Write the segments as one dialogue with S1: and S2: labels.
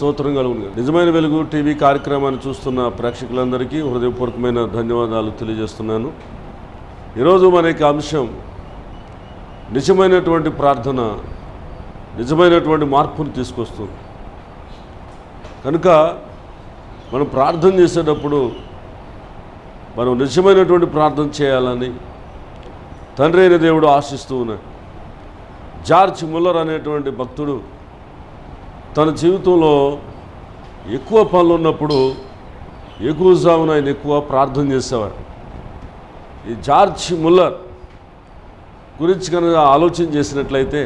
S1: స్తోత్రం కలుగును నిజమైన వెలుగు టీవీ కార్యక్రమాన్ని చూస్తున్న ప్రేక్షకులందరికీ హృదయపూర్వకమైన ధన్యవాదాలు తెలియజేస్తున్నాను ఈరోజు మన యొక్క అంశం నిజమైనటువంటి ప్రార్థన నిజమైనటువంటి మార్పును తీసుకొస్తుంది కనుక మనం ప్రార్థన చేసేటప్పుడు మనం నిజమైనటువంటి ప్రార్థన చేయాలని తండ్రి అయిన దేవుడు ఆశిస్తూ ఉన్నాడు జార్జ్ ముల్లర్ అనేటువంటి భక్తుడు తన జీవితంలో ఎక్కువ పనులు ఉన్నప్పుడు ఎక్కువ జామున ఆయన ఎక్కువ ప్రార్థన చేసేవాడు ఈ జార్జ్ ముల్లర్ గురించి కనుక ఆలోచన చేసినట్లయితే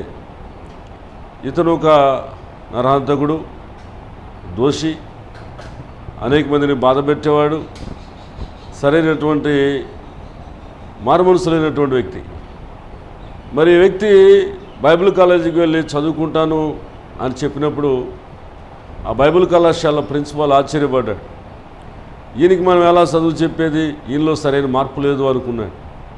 S1: ఇతను ఒక నరహంతకుడు దోషి అనేక మందిని బాధ పెట్టేవాడు సరైనటువంటి మారుమనసులైనటువంటి వ్యక్తి మరి ఈ వ్యక్తి బైబిల్ కాలేజీకి వెళ్ళి చదువుకుంటాను అని చెప్పినప్పుడు ఆ బైబిల్ కళాశాల ప్రిన్సిపాల్ ఆశ్చర్యపడ్డాడు ఈయనకి మనం ఎలా చదువు చెప్పేది ఈయనలో సరైన మార్పు లేదు అనుకున్నాడు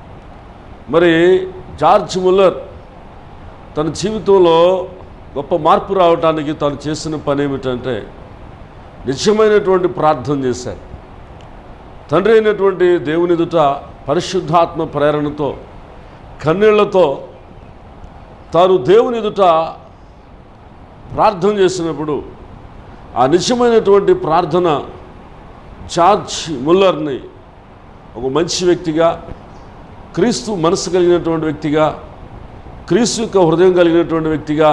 S1: మరి జార్జ్ ముల్లర్ తన జీవితంలో గొప్ప మార్పు రావడానికి తను చేసిన పని ఏమిటంటే నిజమైనటువంటి ప్రార్థన చేశాడు తండ్రి అయినటువంటి దేవుని ఎదుట పరిశుద్ధాత్మ ప్రేరణతో కన్నీళ్లతో తాను దేవుని ఎదుట ప్రార్థన చేసినప్పుడు ఆ నిజమైనటువంటి ప్రార్థన జార్జ్ ముల్లర్ని ఒక మంచి వ్యక్తిగా క్రీస్తు మనసు కలిగినటువంటి వ్యక్తిగా క్రీస్తు యొక్క హృదయం కలిగినటువంటి వ్యక్తిగా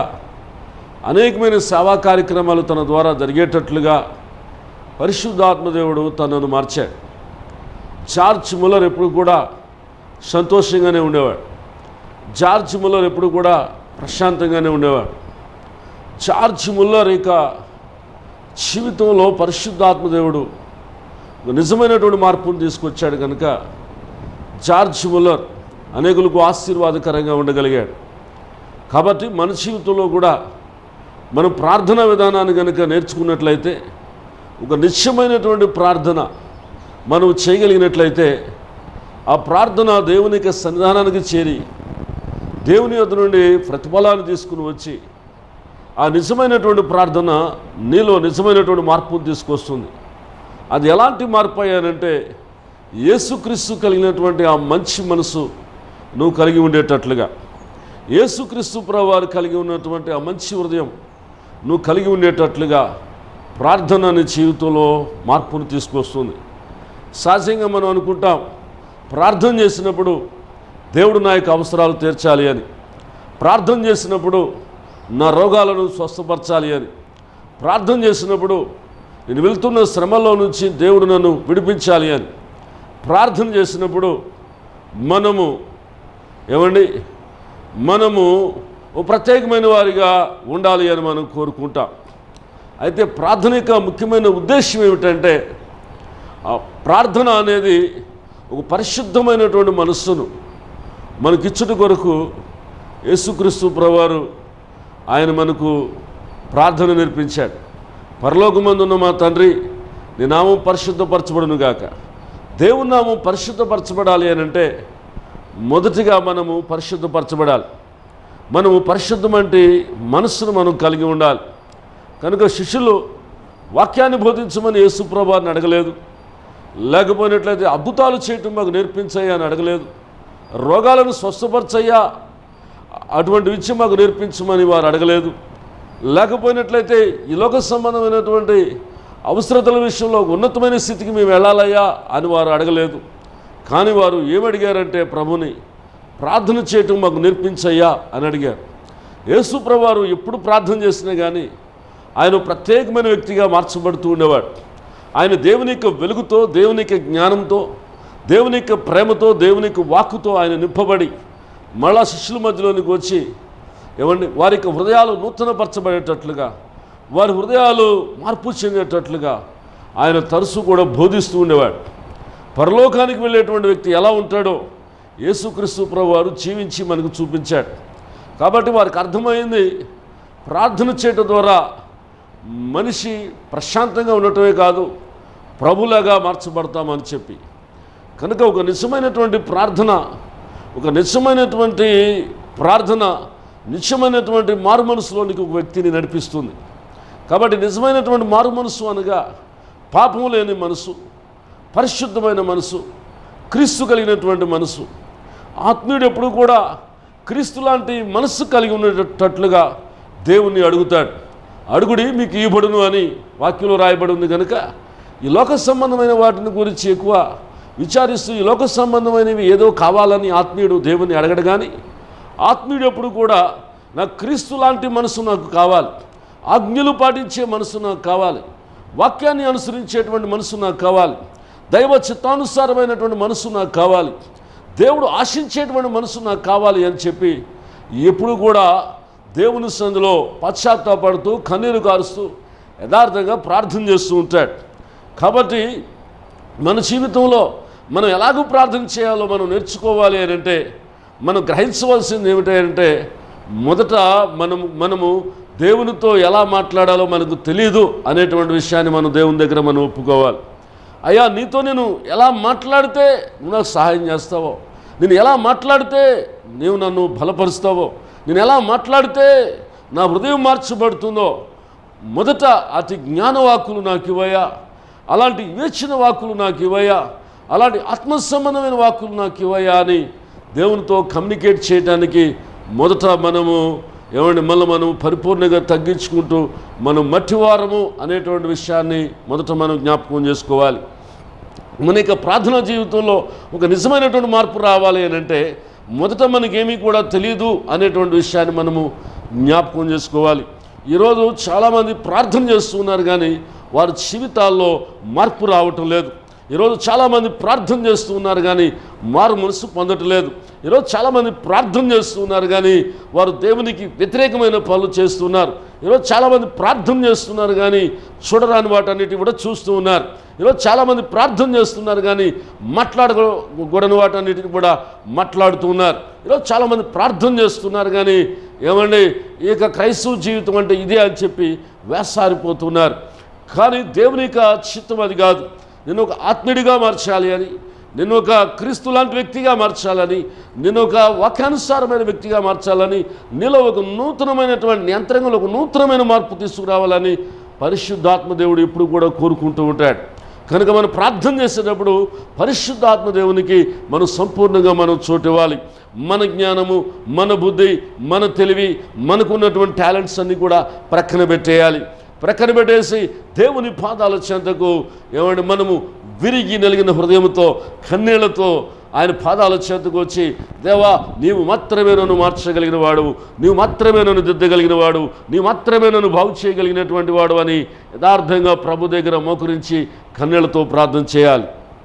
S1: అనేకమైన సేవా కార్యక్రమాలు తన ద్వారా జరిగేటట్లుగా పరిశుద్ధాత్మదేవుడు తనను మార్చాడు జార్జ్ ముల్లర్ ఎప్పుడు కూడా సంతోషంగానే ఉండేవాడు జార్జ్ ముల్లర్ ఎప్పుడు కూడా ప్రశాంతంగానే ఉండేవాడు జార్జ్ ముల్లర్ ఇక జీవితంలో పరిశుద్ధాత్మదేవుడు ఒక నిజమైనటువంటి మార్పును తీసుకొచ్చాడు కనుక జార్జ్ ముల్లర్ అనేకులకు ఆశీర్వాదకరంగా ఉండగలిగాడు కాబట్టి మన జీవితంలో కూడా మనం ప్రార్థనా విధానాన్ని కనుక నేర్చుకున్నట్లయితే ఒక నిత్యమైనటువంటి ప్రార్థన మనం చేయగలిగినట్లయితే ఆ ప్రార్థన దేవుని యొక్క సన్నిధానానికి చేరి దేవుని యొద్ద నుండి ప్రతిఫలాన్ని తీసుకుని వచ్చి ఆ నిజమైనటువంటి ప్రార్థన నీలో నిజమైనటువంటి మార్పును తీసుకొస్తుంది అది ఎలాంటి మార్పు అయ్యానంటే యేసుక్రీస్తు కలిగినటువంటి ఆ మంచి మనసు నువ్వు కలిగి ఉండేటట్లుగా యేసుక్రీస్తు ప్రభువారు కలిగి ఉన్నటువంటి ఆ మంచి హృదయం నువ్వు కలిగి ఉండేటట్లుగా ప్రార్థన నీ జీవితంలో మార్పును తీసుకొస్తుంది సహజంగా మనం అనుకుంటాం ప్రార్థన చేసినప్పుడు దేవుడు నా యొక్క అవసరాలు తీర్చాలి అని ప్రార్థన చేసినప్పుడు నా రోగాలను స్వస్థపరచాలి అని ప్రార్థన చేసినప్పుడు నేను వెళ్తున్న శ్రమలో నుంచి దేవుడు నన్ను విడిపించాలి అని ప్రార్థన చేసినప్పుడు మనము ఏమండి మనము ఓ ప్రత్యేకమైన వారిగా ఉండాలి అని మనం కోరుకుంటాం అయితే ప్రార్థన యొక్క ముఖ్యమైన ఉద్దేశం ఏమిటంటే ఆ ప్రార్థన అనేది ఒక పరిశుద్ధమైనటువంటి మనస్సును మనకిచ్చుట కొరకు యేసుక్రీస్తు ప్రభువారు ఆయన మనకు ప్రార్థన నేర్పించాడు పరలోకమందున్న మా తండ్రి నీ నామం పరిశుద్ధపరచబడును గాక దేవుని నామం పరిశుద్ధపరచబడాలి అని అంటే మొదటిగా మనము పరిశుద్ధపరచబడాలి మనము పరిశుద్ధమంటే మనస్సును మనం కలిగి ఉండాలి కనుక శిష్యులు వాక్యాన్ని బోధించమని యేసుప్రభాని అడగలేదు లేకపోయినట్లయితే అద్భుతాలు చేయటం మాకు నేర్పించయ్యా అని అడగలేదు రోగాలను స్వస్థపరచయ్యా అటువంటి విద్య మాకు నేర్పించమని వారు అడగలేదు లేకపోయినట్లయితే ఈ లోక సంబంధమైనటువంటి అవసరతల విషయంలో ఉన్నతమైన స్థితికి మేము వెళ్ళాలయ్యా అని వారు అడగలేదు కానీ వారు ఏమడిగారంటే ప్రభుని ప్రార్థన చేయటం మాకు నేర్పించయ్యా అని అడిగారు యేసు ప్రభువారు ఎప్పుడు ప్రార్థన చేసినా కానీ ఆయన ప్రత్యేకమైన వ్యక్తిగా మార్చబడుతూ ఉండేవాడు ఆయన దేవుని యొక్క వెలుగుతో దేవుని యొక్క జ్ఞానంతో దేవుని యొక్క ప్రేమతో దేవుని యొక్క వాక్కుతో ఆయన నింపబడి మళ్ళా శిష్యుల మధ్యలోనికి వచ్చి ఏమండి వారి యొక్క హృదయాలు నూతనపరచబడేటట్లుగా వారి హృదయాలు మార్పు చెందేటట్లుగా ఆయన తరచు కూడా బోధిస్తూ ఉండేవాడు పరలోకానికి వెళ్ళేటువంటి వ్యక్తి ఎలా ఉంటాడో యేసుక్రీస్తు ప్రభు వారు జీవించి మనకు చూపించాడు కాబట్టి వారికి అర్థమైంది ప్రార్థన చేయటం ద్వారా మనిషి ప్రశాంతంగా ఉండటమే కాదు ప్రభులాగా మార్చబడతామని చెప్పి కనుక ఒక నిజమైనటువంటి ప్రార్థన ఒక నిజమైనటువంటి ప్రార్థన నిత్యమైనటువంటి మారు మనసులోనికి ఒక వ్యక్తిని నడిపిస్తుంది కాబట్టి నిజమైనటువంటి మారు మనసు అనగా పాపము లేని మనసు పరిశుద్ధమైన మనసు క్రీస్తు కలిగినటువంటి మనసు ఆత్మీయుడు ఎప్పుడు కూడా క్రీస్తు లాంటి మనస్సు కలిగి ఉండేటట్లుగా దేవుణ్ణి అడుగుతాడు అడుగుడి మీకు ఇవ్వబడును అని వాక్యంలో రాయబడి ఉంది కనుక ఈ లోక సంబంధమైన వాటిని గురించి ఎక్కువ విచారిస్తూ ఈ లోక సంబంధమైనవి ఏదో కావాలని ఆత్మీయుడు దేవుని అడగడు కానీ ఆత్మీయుడు ఎప్పుడు కూడా నాకు క్రీస్తు లాంటి మనసు నాకు కావాలి ఆజ్ఞలు పాటించే మనసు నాకు కావాలి వాక్యాన్ని అనుసరించేటువంటి మనసు నాకు కావాలి దైవ చిత్తానుసారమైనటువంటి మనసు నాకు కావాలి దేవుడు ఆశించేటువంటి మనసు నాకు కావాలి అని చెప్పి ఎప్పుడు కూడా దేవుని సందులో పశ్చాత్తాపడుతూ కన్నీరు కారుస్తూ యథార్థంగా ప్రార్థన చేస్తూ ఉంటాడు కాబట్టి మన జీవితంలో మనం ఎలాగూ ప్రార్థన చేయాలో మనం నేర్చుకోవాలి అని అంటే మనం గ్రహించవలసింది ఏమిటి అంటే మొదట మనం మనము దేవునితో ఎలా మాట్లాడాలో మనకు తెలియదు అనేటువంటి విషయాన్ని మనం దేవుని దగ్గర మనం ఒప్పుకోవాలి అయ్యా నీతో నేను ఎలా మాట్లాడితే నువ్వు నాకు సహాయం చేస్తావో నేను ఎలా మాట్లాడితే నీవు నన్ను బలపరుస్తావో నేను ఎలా మాట్లాడితే నా హృదయం మార్చబడుతుందో మొదట అతి జ్ఞానవాక్కులు నాకు ఇవ్వయా అలాంటి వివేచన వాక్కులు నాకు ఇవ్వయా అలాంటి ఆత్మ సంబంధమైన వాక్కులు నాకు ఇవ్వయా అని దేవునితో కమ్యూనికేట్ చేయడానికి మొదట మనము ఏమండి మళ్ళీ మనం పరిపూర్ణంగా తగ్గించుకుంటూ మనం మట్టివారము అనేటువంటి విషయాన్ని మొదట మనం జ్ఞాపకం చేసుకోవాలి మన యొక్క ప్రార్థనా జీవితంలో ఒక నిజమైనటువంటి మార్పు రావాలి అని అంటే మొదట మనకేమీ కూడా తెలియదు అనేటువంటి విషయాన్ని మనము జ్ఞాపకం చేసుకోవాలి ఈరోజు చాలామంది ప్రార్థన చేస్తున్నారు కానీ వారి జీవితాల్లో మార్పు రావటం లేదు ఈరోజు చాలామంది ప్రార్థన చేస్తూ ఉన్నారు కానీ మారు మనసు పొందటం లేదు ఈరోజు చాలామంది ప్రార్థన చేస్తూ ఉన్నారు కానీ వారు దేవునికి వ్యతిరేకమైన పనులు చేస్తున్నారు ఈరోజు చాలామంది ప్రార్థన చేస్తున్నారు కానీ చూడరాని వాటన్నిటి కూడా చూస్తూ ఉన్నారు ఈరోజు చాలామంది ప్రార్థన చేస్తున్నారు కానీ మాట్లాడకూడని వాటన్నిటిని కూడా మాట్లాడుతూ ఉన్నారు ఈరోజు చాలామంది ప్రార్థన చేస్తున్నారు కానీ ఏమండి ఇక క్రైస్తవ జీవితం అంటే ఇదే అని చెప్పి వేసారిపోతున్నారు కానీ దేవుని యొక్క చిత్తం అది కాదు నేను ఒక ఆత్మీయుడిగా మార్చాలి అని నేను ఒక క్రీస్తు లాంటి వ్యక్తిగా మార్చాలని నేను ఒక వాక్యానుసారమైన వ్యక్తిగా మార్చాలని నీలో ఒక నూతనమైనటువంటి యంత్రంలో ఒక నూతనమైన మార్పు తీసుకురావాలని పరిశుద్ధాత్మ దేవుడు ఎప్పుడు కూడా కోరుకుంటూ ఉంటాడు కనుక మనం ప్రార్థన చేసేటప్పుడు పరిశుద్ధాత్మ దేవునికి మనం సంపూర్ణంగా మనం చోటివ్వాలి మన జ్ఞానము మన బుద్ధి మన తెలివి మనకున్నటువంటి టాలెంట్స్ అన్నీ కూడా ప్రక్కన పెట్టేయాలి ప్రక్కన పెట్టేసి దేవుని పాదాల చెంతకు ఏమంటే మనము విరిగి నలిగిన హృదయంతో కన్నీళ్లతో ఆయన పాదాల చేతకు వచ్చి దేవా నీవు మాత్రమే నన్ను మార్చగలిగిన వాడు నీవు మాత్రమే నన్ను దిద్దగలిగిన వాడు నీవు మాత్రమే నన్ను బాగు చేయగలిగినటువంటి వాడు అని యథార్థంగా ప్రభు దగ్గర మోకరించి కన్నీళ్లతో ప్రార్థన చేయాలి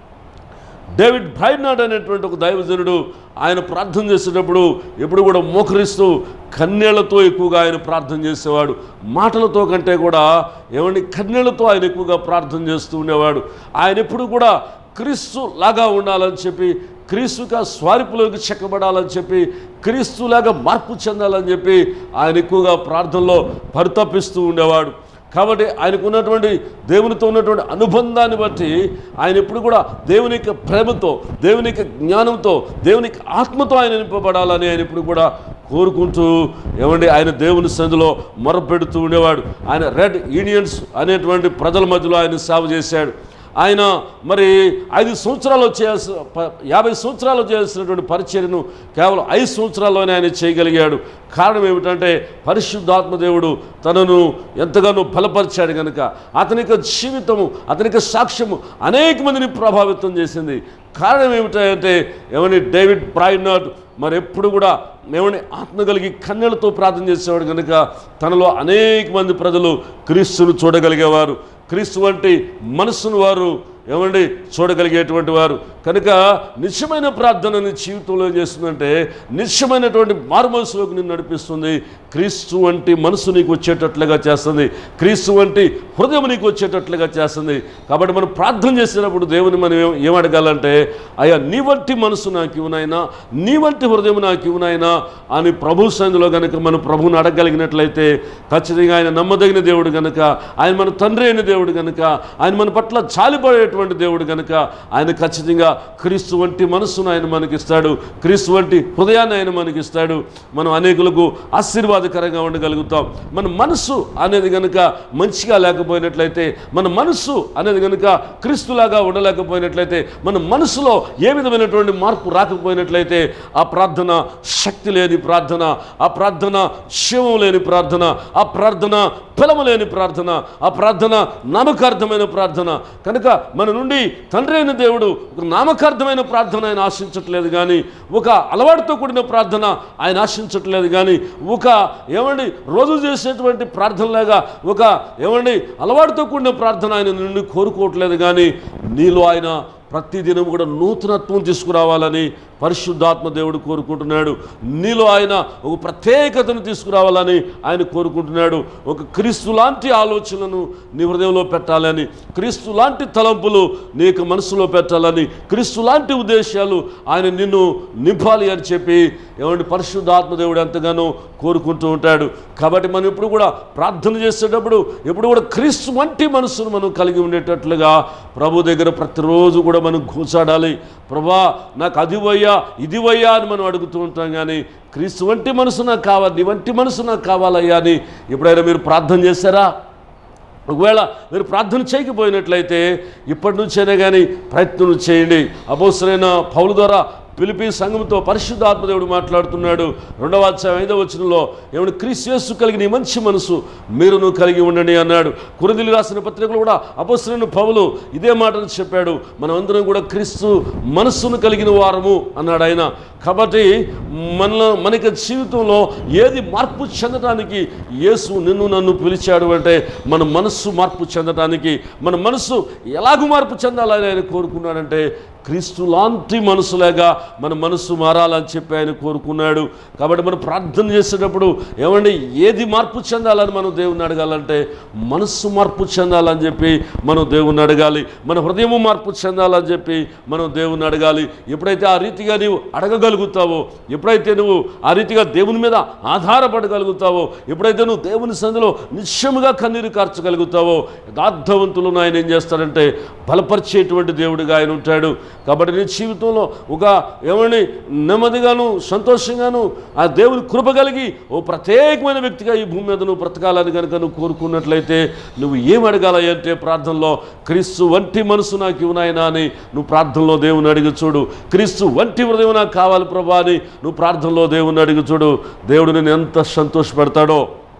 S1: డేవిడ్ బ్రైనాడ్ అనేటువంటి ఒక దైవజనుడు ఆయన ప్రార్థన చేసేటప్పుడు ఎప్పుడు కూడా మోకరిస్తూ కన్నీళ్లతో ఎక్కువగా ఆయన ప్రార్థన చేసేవాడు మాటలతో కంటే కూడా ఏమండి కన్నీళ్లతో ఆయన ఎక్కువగా ప్రార్థన చేస్తూ ఉండేవాడు ఆయన ఎప్పుడు కూడా క్రీస్తు లాగా ఉండాలని చెప్పి క్రీస్తుగా స్వారిపులోకి చెక్కబడాలని చెప్పి క్రీస్తులాగా మార్పు చెందాలని చెప్పి ఆయన ఎక్కువగా ప్రార్థనలో పరితపిస్తూ ఉండేవాడు కాబట్టి ఆయనకు ఉన్నటువంటి దేవునితో ఉన్నటువంటి అనుబంధాన్ని బట్టి ఆయన ఎప్పుడు కూడా దేవుని యొక్క ప్రేమతో దేవుని యొక్క జ్ఞానంతో దేవుని యొక్క ఆత్మతో ఆయన నింపబడాలని ఆయన ఎప్పుడు కూడా కోరుకుంటూ ఏమండి ఆయన దేవుని సందులో మొరపెడుతూ ఉండేవాడు ఆయన రెడ్ యూనియన్స్ అనేటువంటి ప్రజల మధ్యలో ఆయన సేవ చేశాడు ఆయన మరి ఐదు సంవత్సరాలు చేయాల్సి ప- యాభై సంవత్సరాలు చేయాల్సినటువంటి పరిచర్యను కేవలం ఐదు సంవత్సరాల్లోనే ఆయన చేయగలిగాడు కారణం ఏమిటంటే పరిశుద్ధాత్మ దేవుడు తనను ఎంతగానో బలపరిచాడు కనుక అతని యొక్క జీవితము అతని యొక్క సాక్ష్యము అనేక మందిని ప్రభావితం చేసింది కారణం ఏమిటంటే ఏమని డేవిడ్ బ్రాయినాడ్ మరి ఎప్పుడు కూడా ఏమని ఆత్మ కలిగి కన్నెలతో ప్రార్థన చేసేవాడు కనుక తనలో అనేక మంది ప్రజలు క్రీస్తును చూడగలిగేవారు క్రీస్తు వంటి మనస్సును వారు ఏమండి చూడగలిగేటువంటి వారు కనుక నిత్యమైన ప్రార్థన నీ జీవితంలో ఏం చేస్తుందంటే నిత్యమైనటువంటి మారు మనసులోకి నిన్ను నడిపిస్తుంది క్రీస్తు వంటి మనసు నీకు వచ్చేటట్లుగా చేస్తుంది క్రీస్తు వంటి హృదయం నీకు వచ్చేటట్లుగా చేస్తుంది కాబట్టి మనం ప్రార్థన చేసినప్పుడు దేవుని మనం ఏం ఏం అడగాలంటే అయ్యా నీ వంటి మనసు నాకు ఇవ్వనైనా నీ వంటి హృదయం నాకు ఇవ్వనైనా అని ప్రభు సన్నిధిలో కనుక మనం ప్రభువుని అడగలిగినట్లయితే ఖచ్చితంగా ఆయన నమ్మదగిన దేవుడు కనుక ఆయన మన తండ్రి అయిన దేవుడు కనుక ఆయన మన పట్ల జాలిపడేటువంటి దేవుడు కనుక ఆయన ఖచ్చితంగా క్రీస్తు వంటి మనస్సును ఆయన మనకిస్తాడు క్రీస్తు వంటి హృదయాన్ని ఆయన మనకిస్తాడు మనం అనేకులకు ఆశీర్వాద ఆశీర్వాదకరంగా ఉండగలుగుతాం మన మనసు అనేది కనుక మంచిగా లేకపోయినట్లయితే మన మనసు అనేది కనుక క్రీస్తులాగా ఉండలేకపోయినట్లయితే మన మనసులో ఏ విధమైనటువంటి మార్పు రాకపోయినట్లయితే ఆ ప్రార్థన శక్తి లేని ప్రార్థన ఆ ప్రార్థన శివం లేని ప్రార్థన ఆ ప్రార్థన ఫలము లేని ప్రార్థన ఆ ప్రార్థన నామకార్థమైన ప్రార్థన కనుక మన నుండి తండ్రి అయిన దేవుడు ఒక నామకార్థమైన ప్రార్థన ఆయన ఆశించట్లేదు కానీ ఒక అలవాటుతో కూడిన ప్రార్థన ఆయన ఆశించట్లేదు కానీ ఒక ఏమండి రోజు చేసేటువంటి ప్రార్థనలాగా ఒక ఏమండి అలవాటుతో కూడిన ప్రార్థన ఆయన నుండి కోరుకోవట్లేదు కానీ నీలో ఆయన ప్రతిదినం కూడా నూతనత్వం తీసుకురావాలని పరిశుద్ధాత్మ దేవుడు కోరుకుంటున్నాడు నీలో ఆయన ఒక ప్రత్యేకతను తీసుకురావాలని ఆయన కోరుకుంటున్నాడు ఒక క్రీస్తు లాంటి ఆలోచనలను నీ హృదయంలో పెట్టాలని క్రీస్తు లాంటి తలంపులు నీకు మనసులో పెట్టాలని క్రీస్తు లాంటి ఉద్దేశాలు ఆయన నిన్ను నింపాలి అని చెప్పి ఏమంటే పరిశుద్ధాత్మ దేవుడు ఎంతగానో కోరుకుంటూ ఉంటాడు కాబట్టి మనం ఎప్పుడు కూడా ప్రార్థన చేసేటప్పుడు ఎప్పుడు కూడా క్రీస్తు వంటి మనసును మనం కలిగి ఉండేటట్లుగా ప్రభు దగ్గర ప్రతిరోజు కూడా మనం కూర్చాడాలి ప్రభా నాకు అది వయ్యా ఇది వయ్యా అని మనం అడుగుతూ ఉంటాం కానీ క్రీస్తు వంటి మనసు నాకు కావాలి నీ వంటి మనసు నాకు కావాలయ్యా అని ఎప్పుడైనా మీరు ప్రార్థన చేశారా ఒకవేళ మీరు ప్రార్థన చేయకపోయినట్లయితే ఇప్పటి నుంచైనా కానీ ప్రయత్నం చేయండి అపోసరైన పౌలు ద్వారా పిలిపి సంఘంతో పరిశుద్ధాత్మదేవుడు మాట్లాడుతున్నాడు రెండవ అధ్యాయం ఐదవ వచనంలో ఏమన్నా క్రీస్తు కలిగిన ఈ మంచి మనసు మీరును కలిగి ఉండండి అన్నాడు కురదిలి రాసిన పత్రికలు కూడా అపోసరైన పౌలు ఇదే మాటను చెప్పాడు మనమందరం కూడా క్రీస్తు మనస్సును కలిగిన వారము అన్నాడు ఆయన కాబట్టి మన మనకి జీవితంలో ఏది మార్పు చెందడానికి యేసు నిన్ను నన్ను పిలిచాడు అంటే మన మనస్సు మార్పు చెందడానికి మన మనస్సు ఎలాగూ మార్పు చెందాలని ఆయన కోరుకున్నాడంటే క్రీస్తు లాంటి మనసులాగా మన మనస్సు మారాలని చెప్పి ఆయన కోరుకున్నాడు కాబట్టి మనం ప్రార్థన చేసేటప్పుడు ఏమండి ఏది మార్పు చెందాలని మనం దేవుని అడగాలంటే మనస్సు మార్పు చెందాలని చెప్పి మనం దేవుని అడగాలి మన హృదయము మార్పు చెందాలని చెప్పి మనం దేవుని అడగాలి ఎప్పుడైతే ఆ రీతిగా నీవు అడగగలుగుతావో ఎప్పుడైతే నువ్వు ఆ రీతిగా దేవుని మీద ఆధారపడగలుగుతావో ఎప్పుడైతే నువ్వు దేవుని సందులో నిశ్చయముగా కన్నీరు కార్చగలుగుతావో యథార్థవంతులను ఆయన ఏం చేస్తాడంటే బలపరిచేటువంటి దేవుడిగా ఆయన ఉంటాడు కాబట్టి నీ జీవితంలో ఒక ఏమని నెమ్మదిగాను సంతోషంగాను ఆ దేవుని కృప కలిగి ఓ ప్రత్యేకమైన వ్యక్తిగా ఈ భూమి మీద నువ్వు బ్రతకాలని కనుక నువ్వు కోరుకున్నట్లయితే నువ్వు ఏం అడగాలి అంటే ప్రార్థనలో క్రీస్తు వంటి మనసు నాకు ఇవ్వనాయనా అని నువ్వు ప్రార్థనలో దేవుని అడిగి చూడు క్రీస్తు వంటి హృదయం నాకు కావాలి ప్రభా అని నువ్వు ప్రార్థనలో దేవుని అడిగి చూడు దేవుడు నేను ఎంత సంతోషపెడతాడో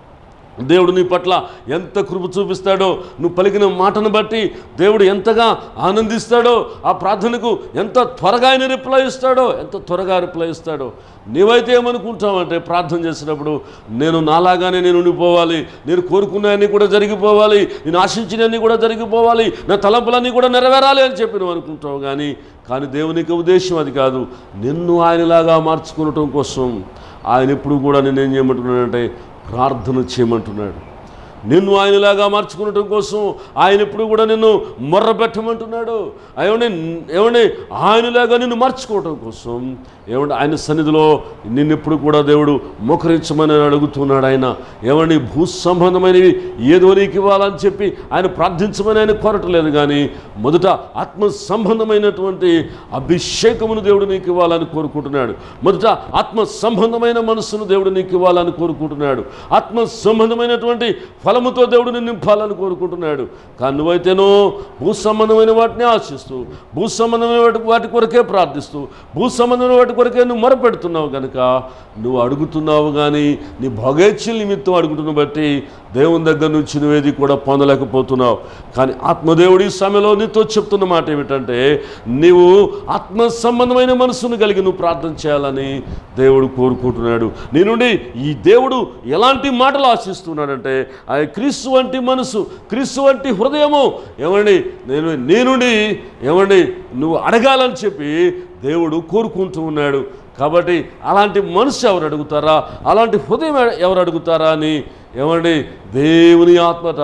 S1: దేవుడు నీ పట్ల ఎంత కృప చూపిస్తాడో నువ్వు పలికిన మాటను బట్టి దేవుడు ఎంతగా ఆనందిస్తాడో ఆ ప్రార్థనకు ఎంత త్వరగా ఆయన రిప్లై ఇస్తాడో ఎంత త్వరగా రిప్లై ఇస్తాడో నీవైతే ఏమనుకుంటావంటే ప్రార్థన చేసినప్పుడు నేను నాలాగానే నేను ఉండిపోవాలి నేను కోరుకున్నవన్నీ కూడా జరిగిపోవాలి నేను ఆశించినవన్నీ కూడా జరిగిపోవాలి నా తలంపులన్నీ కూడా నెరవేరాలి అని చెప్పి నువ్వు అనుకుంటావు కానీ కానీ దేవునికి ఉద్దేశం అది కాదు నిన్ను ఆయనలాగా మార్చుకునటం కోసం ఆయన ఎప్పుడు కూడా నేనేం చేయమంటున్నాడంటే ప్రార్థన చేయమంటున్నాడు నిన్ను ఆయనలాగా మార్చుకునటం కోసం ఆయన ఎప్పుడు కూడా నిన్ను మొర్ర పెట్టమంటున్నాడు ఏమండి ఏమండి ఆయనలాగా నిన్ను మార్చుకోవటం కోసం ఏమండి ఆయన సన్నిధిలో నిన్నెప్పుడు కూడా దేవుడు మోకరించమని అడుగుతున్నాడు ఆయన ఏమండి భూ సంబంధమైనవి ఏదో నీకు ఇవ్వాలని చెప్పి ఆయన ప్రార్థించమని ఆయన కోరటలేదు కానీ మొదట ఆత్మ సంబంధమైనటువంటి అభిషేకమును దేవుడు నీకు ఇవ్వాలని కోరుకుంటున్నాడు మొదట ఆత్మ సంబంధమైన మనస్సును దేవుడు నీకు ఇవ్వాలని కోరుకుంటున్నాడు ఆత్మ సంబంధమైనటువంటి ఫలముతో దేవుడు నిన్ను నింపాలని కోరుకుంటున్నాడు కానీ నువ్వైతేనో భూ సంబంధమైన వాటిని ఆశిస్తూ భూ సంబంధమైన వాటి వాటి కొరకే ప్రార్థిస్తూ భూ సంబంధమైన వాటి కొరకే నువ్వు మొరపెడుతున్నావు కనుక నువ్వు అడుగుతున్నావు కానీ నీ భోగేచ్ఛల నిమిత్తం అడుగుతున్న బట్టి దేవుని దగ్గర నుంచి నువ్వేది కూడా పొందలేకపోతున్నావు కానీ ఆత్మదేవుడు ఈ సమయంలో నీతో చెప్తున్న మాట ఏమిటంటే నీవు ఆత్మ సంబంధమైన మనసును కలిగి నువ్వు ప్రార్థన చేయాలని దేవుడు కోరుకుంటున్నాడు నీ నుండి ఈ దేవుడు ఎలాంటి మాటలు ఆశిస్తున్నాడంటే ఆ క్రీస్తు వంటి మనసు క్రీస్తు వంటి హృదయము ఏమండి నేను నీ నుండి ఏమండి నువ్వు అడగాలని చెప్పి దేవుడు కోరుకుంటూ ఉన్నాడు కాబట్టి అలాంటి మనసు ఎవరు అడుగుతారా అలాంటి హృదయం ఎవరు అడుగుతారా అని ఏమండి దేవుని ఆత్మట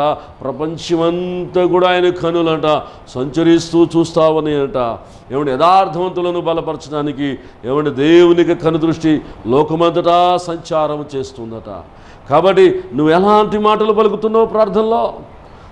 S1: ప్రపంచమంతా కూడా ఆయన కనులంట సంచరిస్తూ చూస్తావని అంట ఏమండి యథార్థవంతులను బలపరచడానికి ఏమండి దేవునికి కనుదృష్టి లోకమంతటా సంచారం చేస్తుందట కాబట్టి నువ్వు ఎలాంటి మాటలు పలుకుతున్నావు ప్రార్థనలో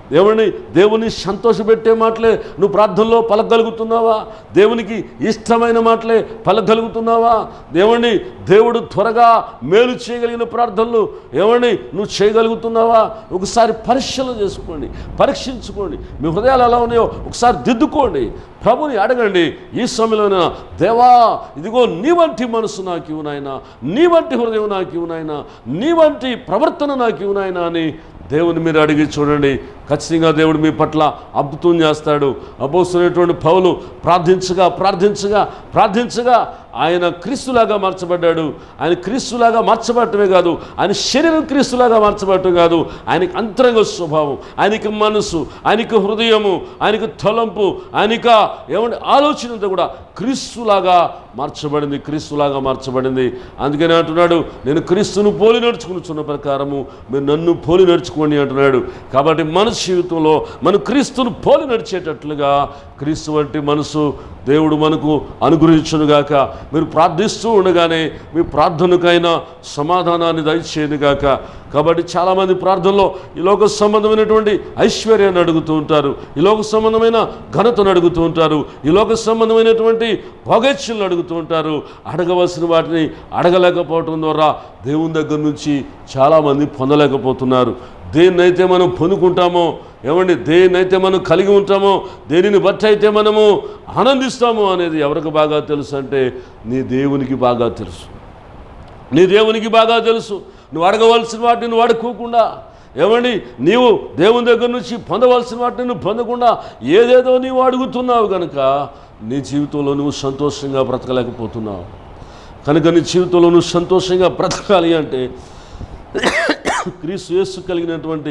S1: దేవుని దేవుని సంతోషపెట్టే మాటలే నువ్వు ప్రార్థనలో పలకగలుగుతున్నావా దేవునికి ఇష్టమైన మాటలే పలకగలుగుతున్నావా దేవుని దేవుడు త్వరగా మేలు చేయగలిగిన ప్రార్థనలు ఏమండి నువ్వు చేయగలుగుతున్నావా ఒకసారి పరిశీలన చేసుకోండి పరీక్షించుకోండి మీ హృదయాలు ఎలా ఉన్నాయో ఒకసారి దిద్దుకోండి ప్రభుని అడగండి ఈ సమయంలో దేవా ఇదిగో నీ వంటి మనసు నాకు ఇవ్వు నాయనా నీ వంటి హృదయం నాకు ఇవ్వు నాయనా నీ వంటి ప్రవర్తన నాకు ఇవ్వు నాయనా అని దేవుని మీరు అడిగి చూడండి ఖచ్చితంగా దేవుడు మీ పట్ల అద్భుతం చేస్తాడు అపోస్తున్నటువంటి పౌలు ప్రార్థించగా ప్రార్థించగా ప్రార్థించగా ఆయన క్రీస్తులాగా మార్చబడ్డాడు ఆయన క్రీస్తులాగా మార్చబడటమే కాదు ఆయన శరీరం క్రీస్తులాగా మార్చబడటం కాదు ఆయనకి అంతరంగ స్వభావం ఆయనకి మనసు ఆయనకి హృదయము ఆయనకి తలంపు ఆయనక ఏమంటే ఆలోచన అంతా కూడా క్రీస్తులాగా మార్చబడింది క్రీస్తులాగా మార్చబడింది అందుకని అంటున్నాడు నేను క్రీస్తును పోలి నడుచుకునిచున్న ప్రకారము మీరు నన్ను పోలి నడుచుకోండి అంటున్నాడు కాబట్టి మన జీవితంలో మనం క్రీస్తును పోలి నడిచేటట్లుగా క్రీస్తు వంటి మనసు దేవుడు మనకు అనుగ్రహించునుగాక మీరు ప్రార్థిస్తూ ఉండగానే మీ ప్రార్థనకైనా సమాధానాన్ని దయచేయనుగాక కాబట్టి చాలామంది ప్రార్థనలో ఈ లోక సంబంధమైనటువంటి ఐశ్వర్యాన్ని అడుగుతూ ఉంటారు ఈ లోక సంబంధమైన ఘనతను అడుగుతూ ఉంటారు ఈ లోక సంబంధమైనటువంటి భోగేచ్ఛలను అడుగుతూ ఉంటారు అడగవలసిన వాటిని అడగలేకపోవటం ద్వారా దేవుని దగ్గర నుంచి చాలామంది పొందలేకపోతున్నారు దేన్నైతే మనం పొందుకుంటామో ఏమండి దేన్నైతే మనం కలిగి ఉంటామో దేనిని బట్టి అయితే మనము ఆనందిస్తామో అనేది ఎవరికి బాగా తెలుసు అంటే నీ దేవునికి బాగా తెలుసు నీ దేవునికి బాగా తెలుసు నువ్వు అడగవలసిన వాటిని నువ్వు అడుక్కోకుండా ఏమండి నీవు దేవుని దగ్గర నుంచి పొందవలసిన వాటిని నువ్వు పొందకుండా ఏదేదో నీవు అడుగుతున్నావు కనుక నీ జీవితంలో నువ్వు సంతోషంగా బ్రతకలేకపోతున్నావు కనుక నీ జీవితంలో నువ్వు సంతోషంగా బ్రతకాలి అంటే క్రీస్తు యేసు కలిగినటువంటి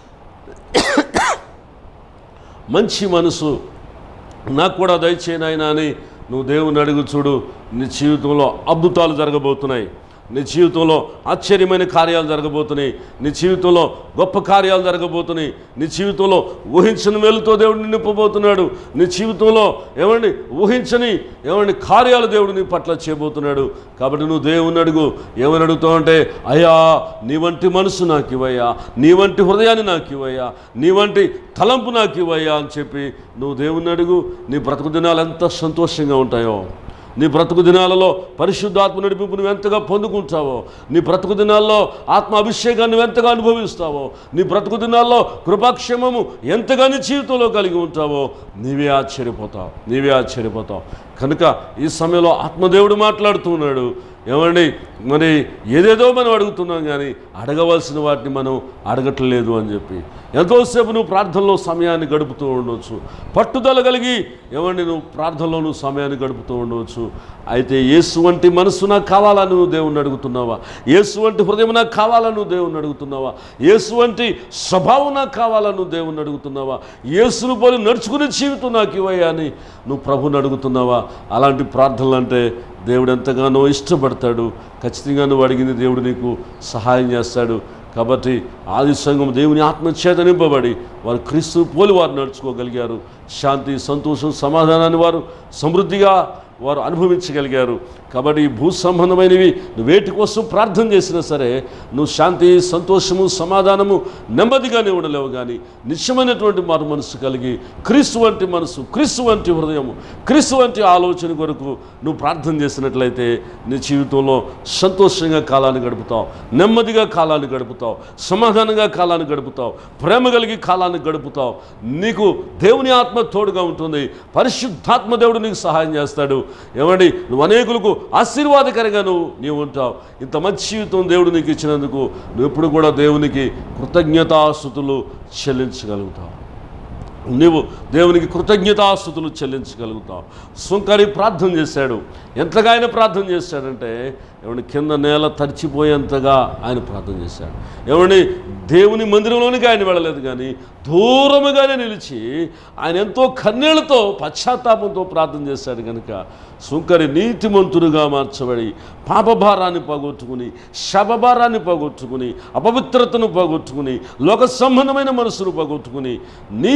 S1: మంచి మనసు నాకు కూడా దయచేయను ఆయన అని నువ్వు దేవుని అడుగు చూడు నీ జీవితంలో అద్భుతాలు జరగబోతున్నాయి నీ జీవితంలో ఆశ్చర్యమైన కార్యాలు జరగబోతున్నాయి నీ జీవితంలో గొప్ప కార్యాలు జరగబోతున్నాయి నీ జీవితంలో ఊహించని మేలుతో దేవుడు నింపబోతున్నాడు నీ జీవితంలో ఏమండి ఊహించని ఏమండి కార్యాలు దేవుడు నీ పట్ల చేయబోతున్నాడు కాబట్టి నువ్వు దేవుని అడుగు ఏమని అడుగుతావు అంటే అయ్యా నీ వంటి మనసు నాకు ఇవ్వయ్యా నీ వంటి హృదయాన్ని నాకు ఇవ్వయ్యా నీ వంటి తలంపు నాకు ఇవ్వయ్యా అని చెప్పి నువ్వు దేవుని అడుగు నీ బ్రతుకు దినాలు ఎంత సంతోషంగా ఉంటాయో నీ బ్రతుకు దినాలలో పరిశుద్ధాత్మ నడిపింపు నువ్వు ఎంతగా పొందుకుంటావో నీ బ్రతుకు దినాల్లో ఆత్మ అభిషేకాన్ని నువ్వు ఎంతగా అనుభవిస్తావో నీ బ్రతుకు దినాల్లో కృపాక్షేమము ఎంతగా నీ జీవితంలో కలిగి ఉంటావో నీవే ఆశ్చర్యపోతావు నీవే ఆశ్చర్యపోతావు కనుక ఈ సమయంలో ఆత్మదేవుడు మాట్లాడుతూ ఉన్నాడు ఏమండి మరి ఏదేదో మనం అడుగుతున్నాం కానీ అడగవలసిన వాటిని మనం అడగట్లేదు అని చెప్పి ఎంతోసేపు నువ్వు ప్రార్థనలో సమయాన్ని గడుపుతూ ఉండవచ్చు పట్టుదల కలిగి ఏమండి నువ్వు ప్రార్థనలో నువ్వు సమయాన్ని గడుపుతూ ఉండవచ్చు అయితే యేసు వంటి మనసు నాకు కావాలని నువ్వు దేవుణ్ణి అడుగుతున్నావా యేసు వంటి హృదయం నాకు కావాలని నువ్వు దేవుణ్ణి అడుగుతున్నావా యేసు వంటి స్వభావం నాకు కావాలని నువ్వు దేవుణ్ణి అడుగుతున్నావా యేసును పోలి నడుచుకునే జీవితం నాకు ఇవ్వయ్యా అని నువ్వు ప్రభుని అడుగుతున్నావా అలాంటి ప్రార్థనలు అంటే దేవుడు ఎంతగానో ఇష్టపడతాడు ఖచ్చితంగా నువ్వు అడిగింది దేవుడు నీకు సహాయం చేస్తాడు కాబట్టి ఆది సంఘం దేవుని ఆత్మచేత నింపబడి వారు క్రీస్తు పోలి వారు నడుచుకోగలిగారు శాంతి సంతోషం సమాధానాన్ని వారు సమృద్ధిగా వారు అనుభవించగలిగారు కాబట్టి ఈ భూ సంబంధమైనవి నువ్వు వేటి కోసం ప్రార్థన చేసినా సరే నువ్వు శాంతి సంతోషము సమాధానము నెమ్మదిగానే ఉండలేవు కానీ నిత్యమైనటువంటి మారు మనసు కలిగి క్రీస్తు వంటి మనసు క్రీస్తు వంటి హృదయము క్రీస్తు వంటి ఆలోచన కొరకు నువ్వు ప్రార్థన చేసినట్లయితే నీ జీవితంలో సంతోషంగా కాలాన్ని గడుపుతావు నెమ్మదిగా కాలాన్ని గడుపుతావు సమాధానంగా కాలాన్ని గడుపుతావు ప్రేమ కలిగి కాలాన్ని గడుపుతావు నీకు దేవుని ఆత్మ తోడుగా ఉంటుంది పరిశుద్ధాత్మ దేవుడు నీకు సహాయం చేస్తాడు ఏమండి నువ్వు అనేకులకు ఆశీర్వాదకరంగా నువ్వు నీవు ఉంటావు ఇంత మంచి జీవితం దేవుడు నీకు ఇచ్చినందుకు నువ్వు ఎప్పుడు కూడా దేవునికి కృతజ్ఞతాస్థుతులు చెల్లించగలుగుతావు నీవు దేవునికి కృతజ్ఞతాస్థుతులు చెల్లించగలుగుతావు సుంకరి ప్రార్థన చేశాడు ఎంతగా ఆయన ప్రార్థన చేశాడంటే ఏమండి కింద నేల తడిచిపోయేంతగా ఆయన ప్రార్థన చేశాడు ఏమండి దేవుని మందిరంలోనికి ఆయన వెళ్ళలేదు కానీ దూరముగానే నిలిచి ఆయన ఎంతో కన్నీళ్లతో పశ్చాత్తాపంతో ప్రార్థన చేశాడు కనుక సుంకరి నీతిమంతుడుగా మార్చబడి పాపభారాన్ని పోగొట్టుకుని శవభారాన్ని పోగొట్టుకుని అపవిత్రతను పోగొట్టుకుని లోక సంబంధమైన మనసును పోగొట్టుకుని నీతి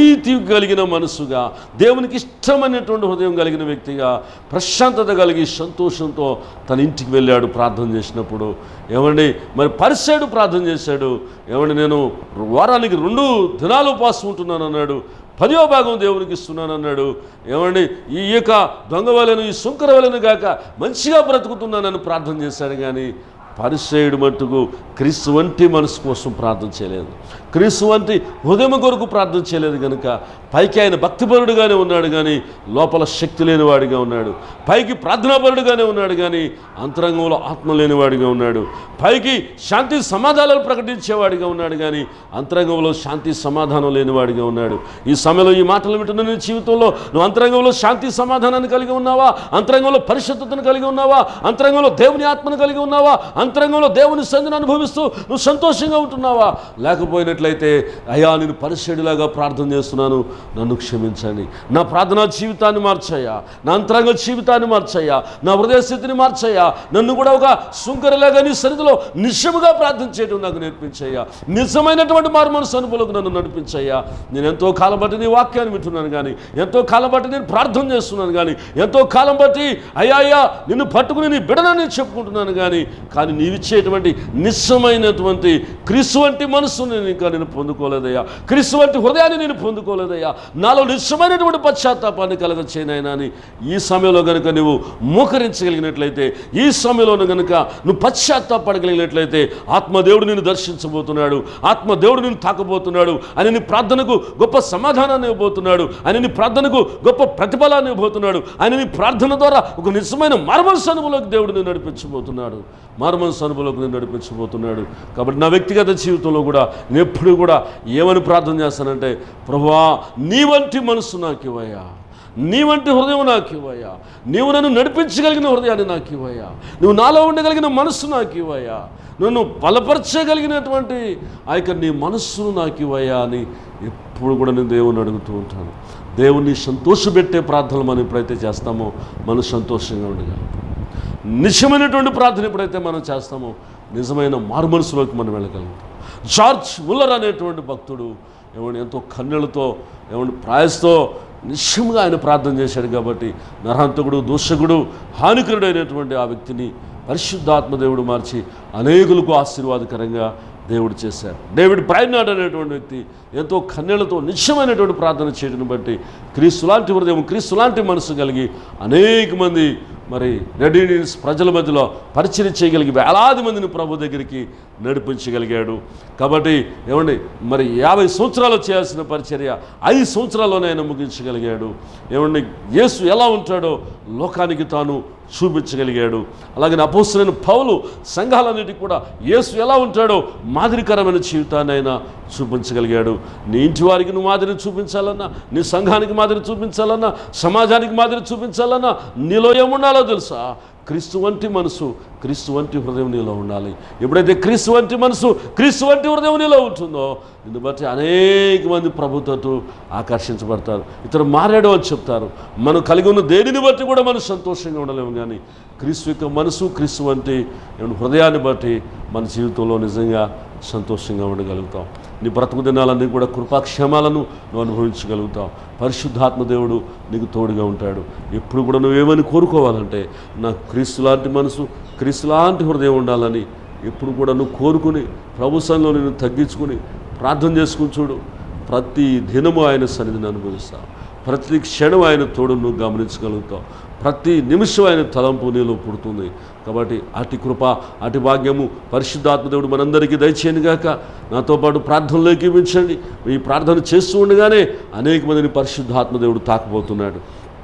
S1: కలిగిన మనసుగా దేవునికి ఇష్టమైనటువంటి హృదయం కలిగిన వ్యక్తిగా ప్రశాంతత కలిగి సంతోషంతో తన ఇంటికి వెళ్ళాడు ప్రార్థన చేసినప్పుడు ఏమండి మరి పరిసేడు ప్రార్థన చేశాడు ఏమండి నేను వారానికి రెండు దినాలు ఉపవాసం ఉంటున్నాను అన్నాడు పదో భాగం దేవునికి ఇస్తున్నాను అన్నాడు ఏమండి ఈ యొక్క దొంగ వలను ఈ సుంకర వలను గాక మంచిగా బ్రతుకుతున్నానని ప్రార్థన చేశాడు కానీ పరిసేయుడు మట్టుకు క్రీస్తు వంటి మనసు కోసం ప్రార్థన చేయలేదు క్రీస్తు వంటి హృదయం కొరకు ప్రార్థన చేయలేదు కనుక పైకి ఆయన భక్తిపరుడుగానే ఉన్నాడు కానీ లోపల శక్తి లేనివాడిగా ఉన్నాడు పైకి ప్రార్థనాపరుడుగానే ఉన్నాడు కానీ అంతరంగంలో ఆత్మ లేనివాడిగా ఉన్నాడు పైకి శాంతి సమాధానాలు ప్రకటించేవాడిగా ఉన్నాడు కానీ అంతరంగంలో శాంతి సమాధానం లేనివాడిగా ఉన్నాడు ఈ సమయంలో ఈ మాటలు వింటున్న నీ జీవితంలో నువ్వు అంతరంగంలో శాంతి సమాధానాన్ని కలిగి ఉన్నావా అంతరంగంలో పరిశుద్ధతను కలిగి ఉన్నావా అంతరంగంలో దేవుని ఆత్మను కలిగి ఉన్నావా అంతరంగంలో దేవుని సంధిని అనుభవిస్తూ నువ్వు సంతోషంగా ఉంటున్నావా లేకపోయినట్లయితే అయ్యా నేను పరిశుడిలాగా ప్రార్థన చేస్తున్నాను నన్ను క్షమించండి నా ప్రార్థనా జీవితాన్ని మార్చయ్యా నా అంతరంగ జీవితాన్ని మార్చయ్యా నా హృదయ స్థితిని మార్చయ్యా నన్ను కూడా ఒక సుంకరలాగా నీ సరిధిలో నిశ్చయముగా ప్రార్థన చేయడం నాకు నేర్పించయ్యా నిజమైనటువంటి మారు మనసు అనుభవంలోకి నన్ను నడిపించయ్యా నేను ఎంతో కాలం బట్టి నీ వాక్యాన్ని వింటున్నాను కానీ ఎంతో కాలం బట్టి నేను ప్రార్థన చేస్తున్నాను కానీ ఎంతో కాలం బట్టి అయ్యా అయ్యా నిన్ను పట్టుకుని నీ బిడనని చెప్పుకుంటున్నాను కానీ కానీ నీవిచ్చేటువంటి నిస్సమైనటువంటి క్రీస్తు వంటి మనస్సును నేను ఇంకా నేను పొందుకోలేదయ్యా క్రీస్తు వంటి హృదయాన్ని నేను పొందుకోలేదయ్యా నాలో నిస్సమైనటువంటి పశ్చాత్తాపాన్ని కలగ చేయనైనా అని ఈ సమయంలో కనుక నువ్వు మోకరించగలిగినట్లయితే ఈ సమయంలో కనుక నువ్వు పశ్చాత్తాపడగలిగినట్లయితే ఆత్మదేవుడు నిన్ను దర్శించబోతున్నాడు ఆత్మదేవుడు నిన్ను తాకబోతున్నాడు అని నీ ప్రార్థనకు గొప్ప సమాధానాన్ని ఇవ్వబోతున్నాడు అని నీ ప్రార్థనకు గొప్ప ప్రతిఫలాన్ని ఇవ్వబోతున్నాడు అని నీ ప్రార్థన ద్వారా ఒక నిజమైన మార్మల్స్ అనుభవంలోకి దేవుడు నేను నడిపించబోతున్నాడు మార్మల్స్ అనుభవంలోకి నేను నడిపించబోతున్నాడు కాబట్టి నా వ్యక్తిగత జీవితంలో కూడా నేను ఎప్పుడు కూడా ఏమని ప్రార్థన చేస్తానంటే ప్రభువా నీ వంటి మనసు నాకు ఇవ్వయా నీ వంటి హృదయం నాకు ఇవ్వయా నీవు నన్ను నడిపించగలిగిన హృదయాన్ని నాకు ఇవ్వయా నువ్వు నాలో ఉండగలిగిన మనస్సు నాకు ఇవ్వయా నన్ను బలపరచగలిగినటువంటి ఆ యొక్క నీ మనస్సును నాకు ఇవ్వయా అని ఎప్పుడు కూడా నేను దేవుని అడుగుతూ ఉంటాను దేవుణ్ణి సంతోషపెట్టే ప్రార్థనలు మనం ఎప్పుడైతే చేస్తామో మనం సంతోషంగా ఉండగలుగుతాం నిజమైనటువంటి ప్రార్థన ఎప్పుడైతే మనం చేస్తామో నిజమైన మారు మనసులోకి మనం వెళ్ళగలుగుతాం జార్జ్ ముల్లర్ అనేటువంటి భక్తుడు ఏమంటే ఎంతో కన్నెలతో ఏమంటే ప్రాయస్తో నిశ్చయంగా ఆయన ప్రార్థన చేశాడు కాబట్టి నరహంతకుడు దూషకుడు హానికరుడు అయినటువంటి ఆ వ్యక్తిని పరిశుద్ధాత్మదేవుడు మార్చి అనేకులకు ఆశీర్వాదకరంగా దేవుడు చేశారు డేవిడ్ ప్రైనాడ్ అనేటువంటి వ్యక్తి ఎంతో కన్నెలతో నిశ్చయమైనటువంటి ప్రార్థన చేయడం బట్టి క్రీస్తు లాంటి హృదయం క్రీస్తు లాంటి మనసు కలిగి అనేక మంది మరి రెడీనియన్స్ ప్రజల మధ్యలో పరిచయం చేయగలిగి వేలాది మందిని ప్రభు దగ్గరికి నడిపించగలిగాడు కాబట్టి ఏమండి మరి యాభై సంవత్సరాలు చేయాల్సిన పరిచర్య ఐదు సంవత్సరాల్లోనే ఆయన ముగించగలిగాడు ఏమండి యేసు ఎలా ఉంటాడో లోకానికి తాను చూపించగలిగాడు అలాగే అపోస్తులైన పౌలు సంఘాలన్నిటికీ కూడా యేసు ఎలా ఉంటాడో మాదిరికరమైన జీవితాన్ని ఆయన చూపించగలిగాడు నీ ఇంటి వారికి నువ్వు మాదిరి చూపించాలన్నా నీ సంఘానికి మాదిరి చూపించాలన్నా సమాజానికి మాదిరి చూపించాలన్నా నీలో ఏముండాలో తెలుసా క్రీస్తు వంటి మనసు క్రీస్తు వంటి హృదయం నీలో ఉండాలి ఎప్పుడైతే క్రీస్తు వంటి మనసు క్రీస్తు వంటి హృదయం నీలో ఉంటుందో దీన్ని బట్టి అనేక మంది ప్రభుత్వతో ఆకర్షించబడతారు ఇతరు మారాడు అని చెప్తారు మనం కలిగి ఉన్న దేనిని బట్టి కూడా మనం సంతోషంగా ఉండలేము కానీ క్రీస్తు యొక్క మనసు క్రీస్తు వంటి ఏమన్నా హృదయాన్ని బట్టి మన జీవితంలో నిజంగా సంతోషంగా ఉండగలుగుతాం నీ బ్రతుకు దినాలన్నీ కూడా కృపాక్షేమాలను నువ్వు అనుభవించగలుగుతావు పరిశుద్ధాత్మ దేవుడు నీకు తోడుగా ఉంటాడు ఎప్పుడు కూడా నువ్వేమని కోరుకోవాలంటే నాకు క్రీస్తు లాంటి మనసు క్రీస్తు లాంటి హృదయం ఉండాలని ఎప్పుడు కూడా నువ్వు కోరుకుని ప్రభు సంఘంలో నేను తగ్గించుకుని ప్రార్థన చేసుకుని చూడు ప్రతి దినము ఆయన సన్నిధిని అనుభవిస్తావు ప్రతి క్షణం ఆయన తోడు నువ్వు గమనించగలుగుతావు ప్రతి నిమిషం ఆయన తలంపు నీలో పుడుతుంది కాబట్టి అటు కృప అటు భాగ్యము పరిశుద్ధాత్మదేవుడు మనందరికీ దయచేయను గాక నాతో పాటు ప్రార్థనలు ఏకీవించండి ఈ ప్రార్థన చేస్తూ ఉండగానే అనేక మందిని పరిశుద్ధాత్మదేవుడు తాకపోతున్నాడు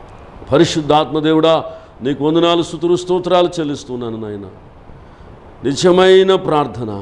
S1: పరిశుద్ధాత్మదేవుడా నీకు వందనాలు స్థుతులు స్తోత్రాలు చెల్లిస్తున్నాను నాయన నిజమైన ప్రార్థన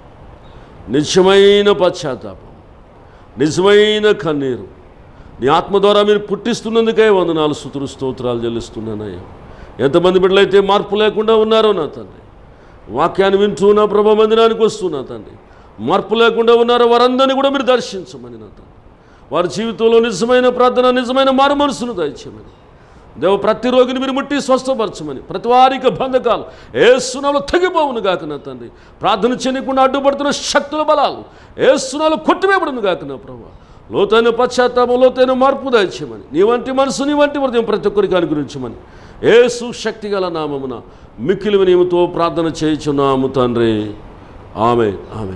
S1: నిజమైన పశ్చాత్తాపం నిజమైన కన్నీరు నీ ఆత్మ ద్వారా మీరు పుట్టిస్తున్నందుకే వందనాలు స్థుతులు స్తోత్రాలు చెల్లిస్తున్నానయ్యా ఎంతమంది బిడ్డలైతే మార్పు లేకుండా ఉన్నారో నా తండ్రి వాక్యాన్ని వింటూ నా ప్రభా మందిరానికి వస్తున్నా తండ్రి మార్పు లేకుండా ఉన్నారో వారందరినీ కూడా మీరు దర్శించమని నా తండ్రి వారి జీవితంలో నిజమైన ప్రార్థన నిజమైన మారు మనసును దయచేయమని దేవ ప్రతి రోగిని మీరు ముట్టి స్వస్థపరచమని ప్రతి వారికి బంధకాలు ఏ సునాలు తగ్గిపోవును గాక నా తండ్రి ప్రార్థన చేయకుండా అడ్డుపడుతున్న శక్తుల బలాలు ఏ సునాలు కొట్టివేయబడును గాక నా ప్రభు లోతైన పశ్చాత్తాపం లోతైన మార్పు దయచేయమని నీ వంటి మనసు నీ వంటి హృదయం ప్రతి ఒక్కరికి అనుగ్రహించమని ఏసు శక్తి గల నామమున మిక్కిలి వినయముతో ప్రార్థన చేయుచున్నాము తండ్రి ఆమె ఆమె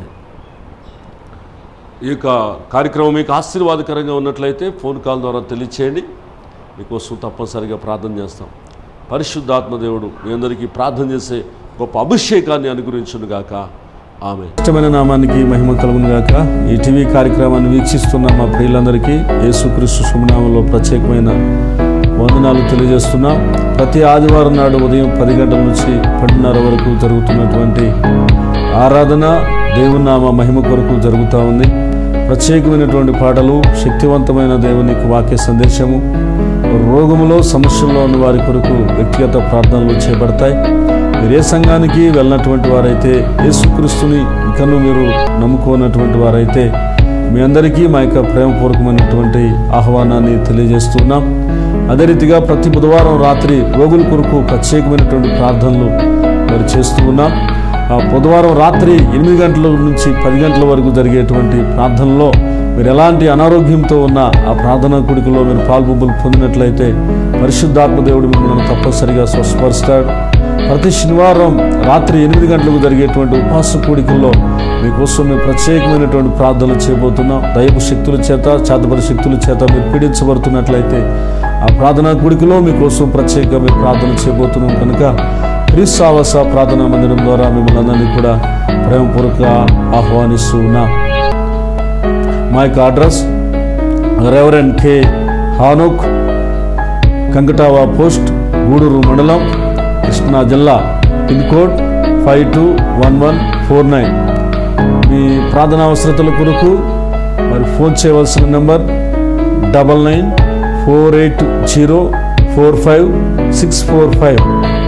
S1: ఈ యొక్క కార్యక్రమం మీకు ఆశీర్వాదకరంగా ఉన్నట్లయితే ఫోన్ కాల్ ద్వారా తెలియచేయండి మీకోసం తప్పనిసరిగా ప్రార్థన చేస్తాం పరిశుద్ధాత్మ దేవుడు మీ అందరికీ ప్రార్థన చేసే గొప్ప అభిషేకాన్ని అనుగ్రహించును గాక ఆమె
S2: ఇష్టమైన నామానికి మహిమ కలుగును గాక ఈ టీవీ కార్యక్రమాన్ని వీక్షిస్తున్న మా ప్రియులందరికీ యేసుక్రీస్తు శుభనామంలో ప్రత్యేకమైన వందనాలు తెలియజేస్తున్నాం ప్రతి ఆదివారం నాడు ఉదయం పది గంటల నుంచి పన్నెండున్నర వరకు జరుగుతున్నటువంటి ఆరాధన దేవుని నామ మహిమ కొరకు జరుగుతూ ఉంది ప్రత్యేకమైనటువంటి పాటలు శక్తివంతమైన దేవుని వాక్య సందేశము రోగములో సమస్యల్లో ఉన్న వారి కొరకు వ్యక్తిగత ప్రార్థనలు చేపడతాయి మీరు ఏ సంఘానికి వెళ్ళినటువంటి వారైతే యేసుక్రీస్తుని ఇంకను మీరు నమ్ముకోనటువంటి వారైతే మీ అందరికీ మా యొక్క ప్రేమపూర్వకమైనటువంటి ఆహ్వానాన్ని తెలియజేస్తున్నాం అదే రీతిగా ప్రతి బుధవారం రాత్రి రోగుల కొరకు ప్రత్యేకమైనటువంటి ప్రార్థనలు మరి చేస్తూ ఉన్నాం ఆ బుధవారం రాత్రి ఎనిమిది గంటల నుంచి పది గంటల వరకు జరిగేటువంటి ప్రార్థనలో మీరు ఎలాంటి అనారోగ్యంతో ఉన్న ఆ ప్రార్థనా కుడికలో మీరు పాల్పొంపులు పొందినట్లయితే పరిశుద్ధాత్మ దేవుడు మిమ్మల్ని తప్పనిసరిగా స్వస్థపరుస్తాడు ప్రతి శనివారం రాత్రి ఎనిమిది గంటలకు జరిగేటువంటి ఉపవాస కూడికల్లో మీకోసం మేము ప్రత్యేకమైనటువంటి ప్రార్థనలు చేయబోతున్నాం దైవ శక్తుల చేత చేతబడి శక్తుల చేత మీరు పీడించబడుతున్నట్లయితే ఆ ప్రార్థనా కూడికలో మీకోసం ప్రత్యేకంగా మేము ప్రార్థన చేయబోతున్నాం కనుక క్రీస్తావాస ప్రార్థనా మందిరం ద్వారా మిమ్మల్ని అందరినీ కూడా ప్రేమపూర్వక ఆహ్వానిస్తూ ఉన్నాం మా యొక్క అడ్రస్ రెవరెండ్ కే హానుక్ కంకటావా పోస్ట్ గూడూరు మండలం కృష్ణా జిల్లా pin code five two one one four nine మీ ప్రార్థన అవసరతల కొరకు మరి ఫోన్ చేయవలసిన number double nine four eight zero four five six four five